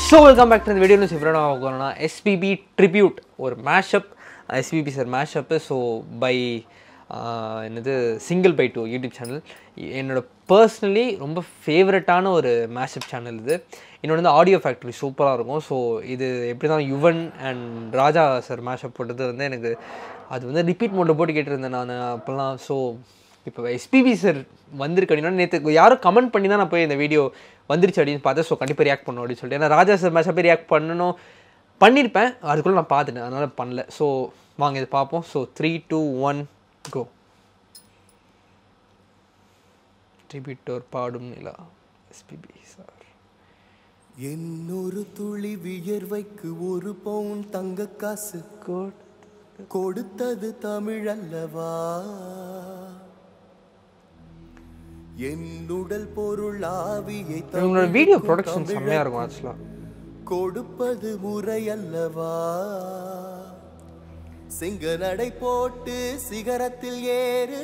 So welcome back to இந்த video news இப்போ ஆகணும்னா எஸ்பிபி ட்ரிபியூட் ஒரு mashup SPB sir mashup so by என்னது single by two YouTube channel என்னோட personally ரொம்ப ஃபேவரட்டான ஒரு மேஷப் சேனல் இது இன்னொன்று வந்து ஆடியோ ஃபேக்ட்ரி சூப்பராக இருக்கும் ஸோ இது எப்படி தான் Yuvan and Raja sir mashup போட்டது வந்து எனக்கு அது வந்து ரிப்பீட் மோட்டில் போட்டு கேட்டிருந்தேன் நான் அப்போல்லாம் ஸோ இப்போ எஸ்பிபி சார் வந்திருக்கு அப்படின்னா நேற்று யாரும் கமெண்ட் பண்ணி தான் நான் போய் இந்த வீடியோ வந்துருச்சு அப்படின்னு பார்த்தேன் ஸோ கண்டிப்பாக ரியாக்ட் பண்ணணும் அப்படின்னு சொல்லிட்டு ஏன்னா ராஜா சார் மேட்சாக போய் ரியாக்ட் பண்ணணும் பண்ணியிருப்பேன் அதுக்குள்ளே நான் பார்த்துட்டேன் அதனால் பண்ணல ஸோ வாங்க இது பார்ப்போம் so three two one go ட்ரிபியூட்டோர் பாடும் நிலா எஸ்பிபி சார் என்னொரு துளி வியர்வைக்கு ஒரு பவுன் தங்க காசு குட் கொடுத்தது தமிழ் அல்லவா என் உடல் பொருள் ஆவியை இவங்களோட வீடியோ தமிழுக்கும் ப்ரொடக்ஷன் தமிழ செம்மையாக இருக்கும் ஆக்சுவலாக கொடுப்பது முறை அல்லவா சிங்க நடை போட்டு சிகரத்தில் ஏறு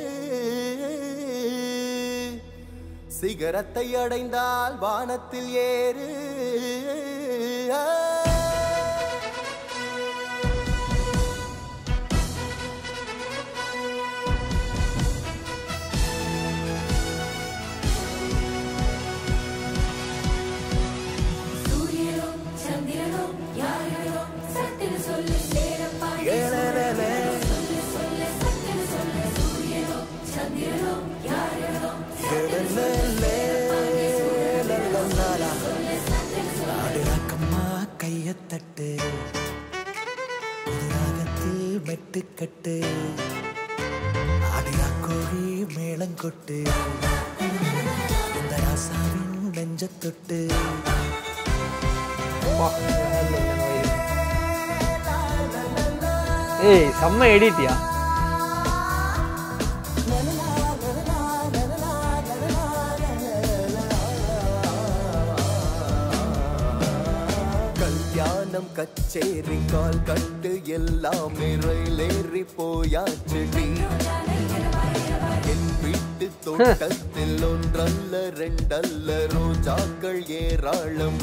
சிகரத்தை அடைந்தால் வானத்தில் ஏறு ஆ. சூரியனோ சந்திரனோ யாரோ சட்டுன்னு சொல்லு சேரப்பா ஏலலலே. சொல்லு சொல்லு சட்டுன்னு சொல்லு சூரியனோ சந்திரனோ யாரோ அடிராக்கம்மா கையத்தட்டு ராகத்தில் மெட்டுக்கட்டு அடிராக்கோழி மேளங்கொட்டு இந்த ராசாவின் நெஞ்சத்தொட்டு ஏய் செம்ம எடிட்டியா கல்யாணம் கச்சேரி கால் கட்டு எல்லாமே ரயிலேறி போயாச்சுடி என் வீட்டு தோட்டத்தில் ஒன்றல்ல ரெண்டல்ல ரோஜாக்கள் ஏராளம்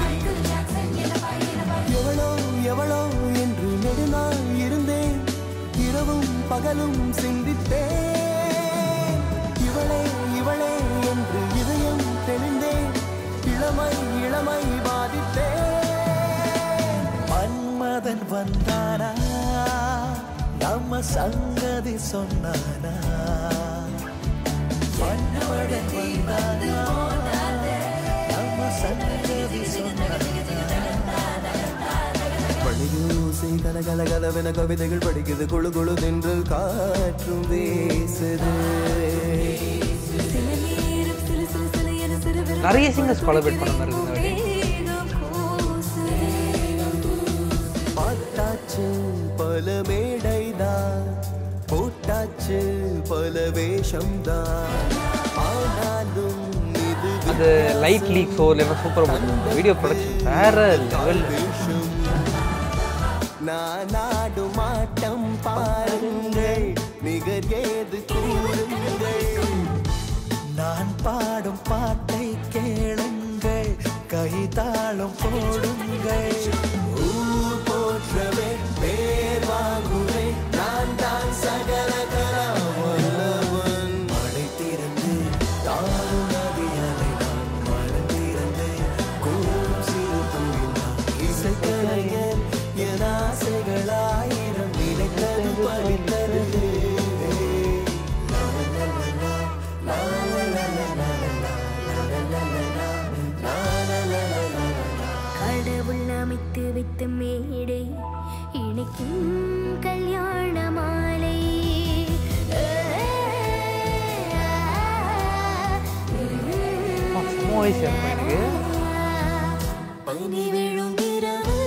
எவளோ எவளோ என்று நெடுநாள் இருந்தேன் இரவும் பகலும் சிந்தித்தேன் இவளே இவளே என்று இதயம் தெளிந்தேன் இளமை இளமை பாதித்தேன் மன்மதன் வந்தானா நம்ம சங்கதி சொன்னானா மன்மதன் வந்தானா நம்ம சங்கதி சொன்னானா பழியூசை கலகல கலவென கவிதைகள் படிக்குது குழு குழு தென்றல் காற்றும் வீசுது சில நேரம் சிறு சிறு சிறு என சிறுவில் நிறைய singers collaborate பண்ண மாதிரி இருக்குது அப்படி. வேகம் பூசுதே. பார்த்தாச்சு பல மேடைதான் போட்டாச்சு பல வேஷம்தான் ஆனாலும் இது அது லைட் லீக்ஸோ இல்லைன்னா சூப்பராக போட்டுருக்கும் வீடியோ ப்ரொடக்ஷன் வேற லெவல் வேஷம் நான் ஆடும் ஆட்டம் பாருங்கள் நிகர் ஏது கூறுங்கள் நான் பாடும் பாட்டை கேளுங்கள் கைதாளம் போடுங்கள் ஊர் போற்றவே பேர் வாங்குவேன் நான் தான் சகல கலாவல்லவன் மழை திறந்து தாரும் நதியலை நான் மனம் திறந்து கூறும் சிறு துயில் நான் இசைக்கலைஞன் என் ஆசைகளாயிரம் நினைத்தது பறித்தது கடவுள் அமைத்து வைத்த மேடை இணைக்கும் கல்யாண மாலை செம்ம வயசு எனக்கு பனி விழும் இரவு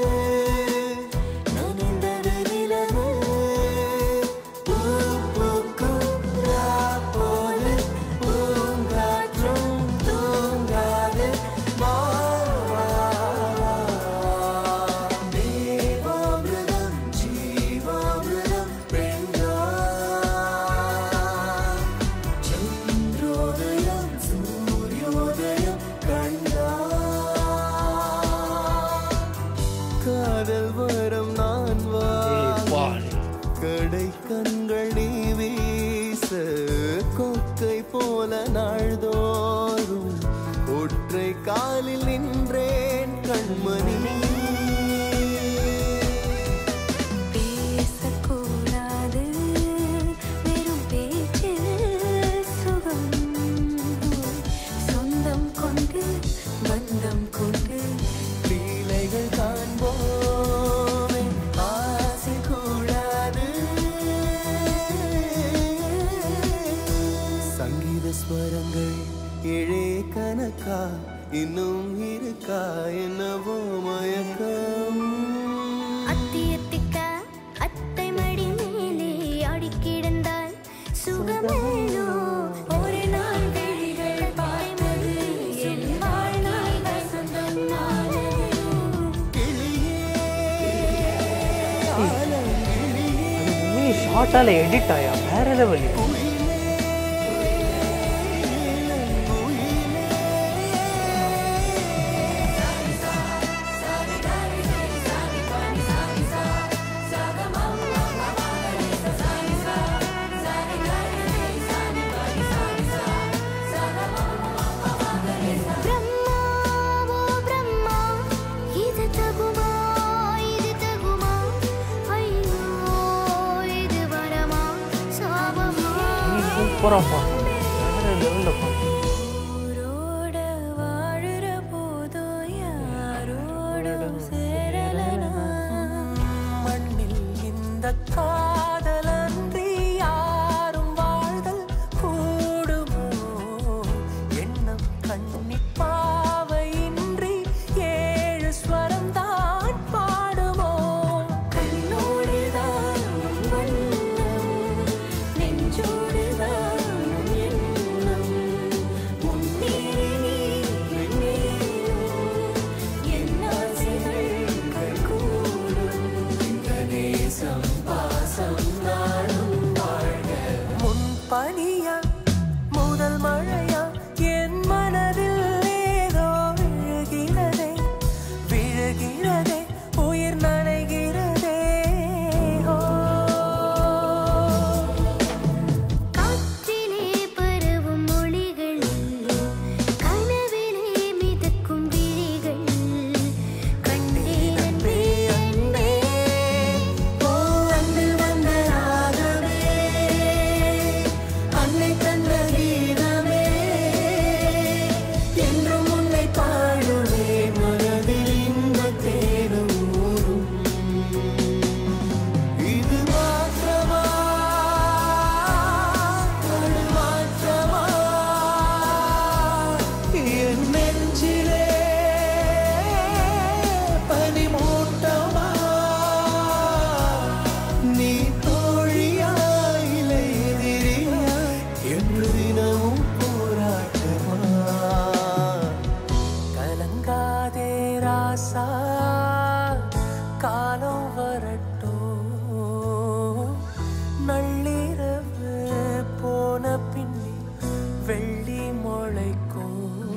நனைந்தது நிலவு பூ பூக்கும் போது பூங்காற்றும் தூங்காது வா, வா, வா. தேவாமிர்தம், ஜீவாமிர்தம் பெண்ணா. சந்திரோதயம் சூரியோதயம் கண்டா இருக்கா இன்னும் இருக்கா என்னவோ மயக்கம் அத்தி அத்திக்க அத்தை மடி மேலே ஆடி கிடந்தால் சுகமேனோ ஒரு நாள் விழிகள் பாய்மது என் வாழ்நாள் வசந்தம் நாளேனோ மூவி ஷார்ட்டால எடிட் ஆயா வேற லெவல் பிரம்மா ஓ பிரம்மா இது தகுமா இது தகுமா ஐயோ இது வரமா சாபமா சூப்பராப்பா வேற லெவல்லப்பா ஊரோட வாழுற போதும் யாரோடும் சேரலனா மண்ணில் இந்த காதலன்றி யாரும் வாழ்தல் கூடுமோ எண்ணம் கண்ணிப்பாவையின்றி ஏழு ஸ்வரம் தான் பாடுமோ கண்ணோடுதான் வண்ணம் நெஞ்சோடுதான் எண்ணம் முன்னேறி நீ மேலும் என் ஆசைகள் கைகூடும் முன் பனியா முதல் மழையா என் மனதில் ஏதோ விழுகிறதே விழுகிறதே உயிர் நனைகிறதே ஓ காற்றிலே பரவும் மொழிகள் கனவிலே மிதக்கும் விழிகள் கண்டேன் அன்பே அன்பே ஓ அன்று வந்த ராகமே அன்னை தந்த கீதமே என்றும் உன்னை பாடுவே மனதில் இன்பத் தேனும் ஊறும் இது மாற்றமா தடுமாற்றமா என் நெஞ்சிலே பனிமூட்டமா நீ தோழியா இல்லை எதிரியா என்று தினமும் போராட்டமா கலங்காதே ராசா காலம் வரட்டும் நள்ளிரவு போன பின்னே வெள்ளி முளைக்கும்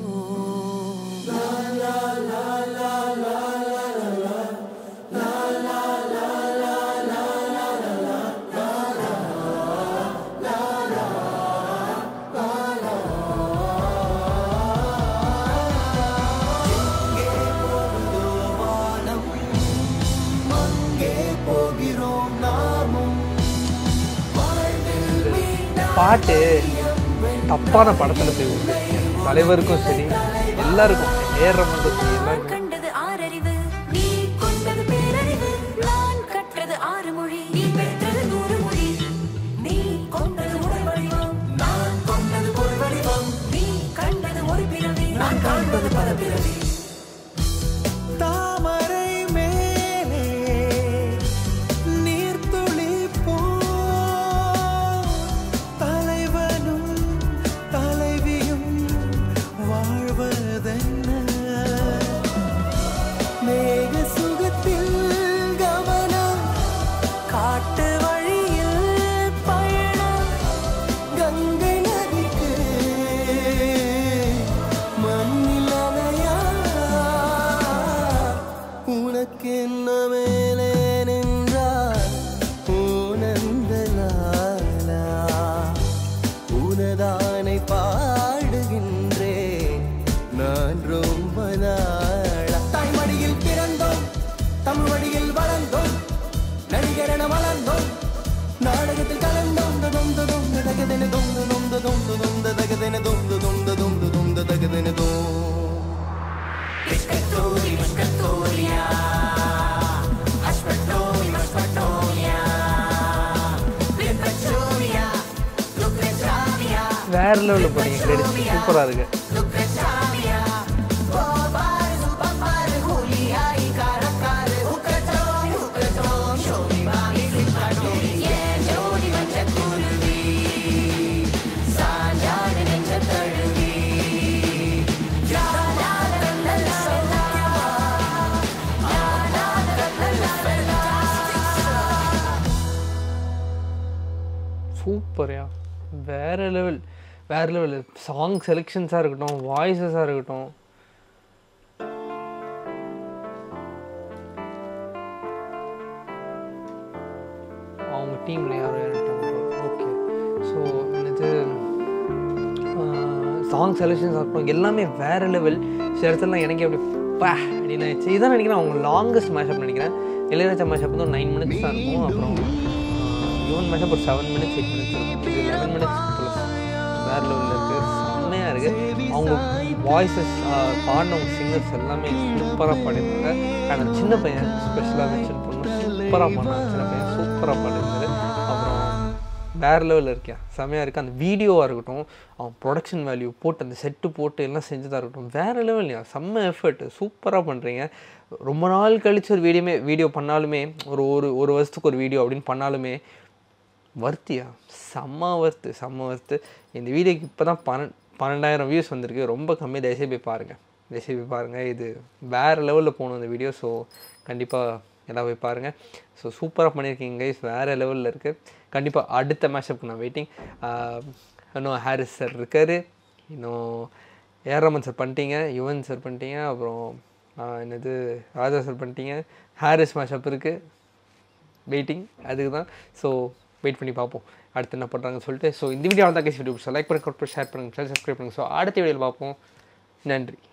அங்கே போகிறோம் நாமும் பாட்டு தப்பான படத்துல போய் விழுது. தலைவருக்கும் சரி எல்லாருக்கும் ஏறமட்டும் சரி எல்லாருக்கும் கண்டது ஆறறிவு நீ கொண்டது பேரறிவு நான் கற்றது ஆறு மொழி நீ பெற்றது நூறு மொழி நீ கொண்டது உடல் வடிவம் நான் கொண்டது பொருள் வடிவம் நீ கண்டது ஒரு பிறவி நான் காண்பது பல பிறவி தாமரை மேலே நீர்த்துளி போ தலைவனும் தலைவியும் வாழ்வதென்ன மேக சுகத்தில் கவனம் காட்டு வழியில் பயணம் கங்கை நதிக்கு மண்ணில் அலையா உனக்கு என்ன மேலே நின்றார் ஊனந்தலாலா உனதானை பாடுகின்றேன் நான் ரொம்ப நாளா தாய்மடியில் பிறந்தோம் தமிழ் வழியில் வளர்ந்தோம் நடிகரென வளர்ந்தோம் நாடகத்தில் கலந்தோம் தொந்த தொந்த தகதென தொந்த தொந்த தொந்த தொந்த தகதென தொந்த தொந்த தொந்த தொந்த தகதென தோ வேற லெவலில் போனீங்க கிரெடிட் சூப்பராக இருக்கு Lucrezia சூப்பர்யா வேறு லெவல் வேறு லெவல் சாங் செலெக்ஷன்ஸாக இருக்கட்டும் வாய்ஸஸாக இருக்கட்டும் அவங்க டீமில் யாரும் இறந்துட்டாங்க ஓகே ஸோ இது சாங் செலெக்ஷன்ஸ் இருக்கட்டும் எல்லாமே வேறு லெவல் சில இடத்துலலாம் எனக்கு அப்படி பா அப்படின்னு ஆயிடுச்சு இதான் நினைக்கிறேன் அவங்க லாங்கஸ்ட் மேஷப் நினைக்கிறேன் இளையராஜா மேஷப் வந்து ஒரு நைன் மினிட்ஸ் தான் இருக்கும் அப்புறம் யுவன் மேஷப் ஒரு செவன் மினிட்ஸ் எயிட் மினிட்ஸ் இருக்கும் இது லெவன் மினிட்ஸ் ப்ளஸ் வேறு லெவலில் இருக்குது செம்மையாக இருக்குது அவங்க வாய்ஸஸ் பாடினவங்க சிங்கர்ஸ் எல்லாமே சூப்பராக பாடிருந்தாங்க ஆனால் சின்ன பையன் ஸ்பெஷலாக மென்ஷன் பண்ணணும் சூப்பராக பண்ணாங்க சின்ன பையன் சூப்பராக பாடிருந்தாரு அப்புறம் வேறு லெவலில் இருக்கேன் செம்மையாக இருக்குது அந்த வீடியோவாக இருக்கட்டும் அவன் ப்ரொடக்ஷன் வேல்யூ போட்டு அந்த செட்டு போட்டு எல்லாம் செஞ்சதாக இருக்கட்டும் வேறு லெவல்லையா செம்ம எஃபர்ட் சூப்பராக பண்ணுறீங்க ரொம்ப நாள் கழிச்சு ஒரு வீடியோமே வீடியோ பண்ணாலுமே ஒரு ஒரு ஒரு வருஷத்துக்கு ஒரு வீடியோ அப்படின்னு பண்ணாலுமே வர்த்தியா செம்ம வர்த்து செம்ம வர்த்து இந்த வீடியோக்கு இப்போ தான் பன்னெண்டு பன்னெண்டாயிரம் வியூஸ் வந்திருக்கு ரொம்ப கம்மி தயவுசெய்து போய் பாருங்கள் தயவுசெய்து போய் பாருங்கள் இது வேறு லெவலில் போகணும் இந்த வீடியோ ஸோ கண்டிப்பாக எல்லாம் போய் பாருங்கள் ஸோ சூப்பராக பண்ணியிருக்கீங்க கைஸ் வேறு லெவலில் இருக்குது கண்டிப்பாக அடுத்த மேஷப்புக்கு நான் வெயிட்டிங் இன்னும் ஹாரிஸ் சார் இருக்கார் இன்னும் ஏராமன் சார் பண்ணிட்டீங்க யுவன் சார் பண்ணிட்டீங்க அப்புறம் ஆஹ், என்னது ராஜா சார் பண்ணிட்டீங்க ஹாரிஸ் மேஷப் இருக்குது வெயிட்டிங் அதுக்கு தான் ஸோ வெயிட் பண்ணி பார்ப்போம் அடுத்து என்ன பண்ணுறாங்கன்னு சொல்லிட்டு ஸோ இந்த வீடியோ தான் கேஸ் வீடியோ லைக் பண்ணி ஷேர் பண்ணுங்கள் சப்ஸ்கிரைப் பண்ணுங்கள் ஸோ அடுத்த வீடியோவில் பார்ப்போம் நன்றி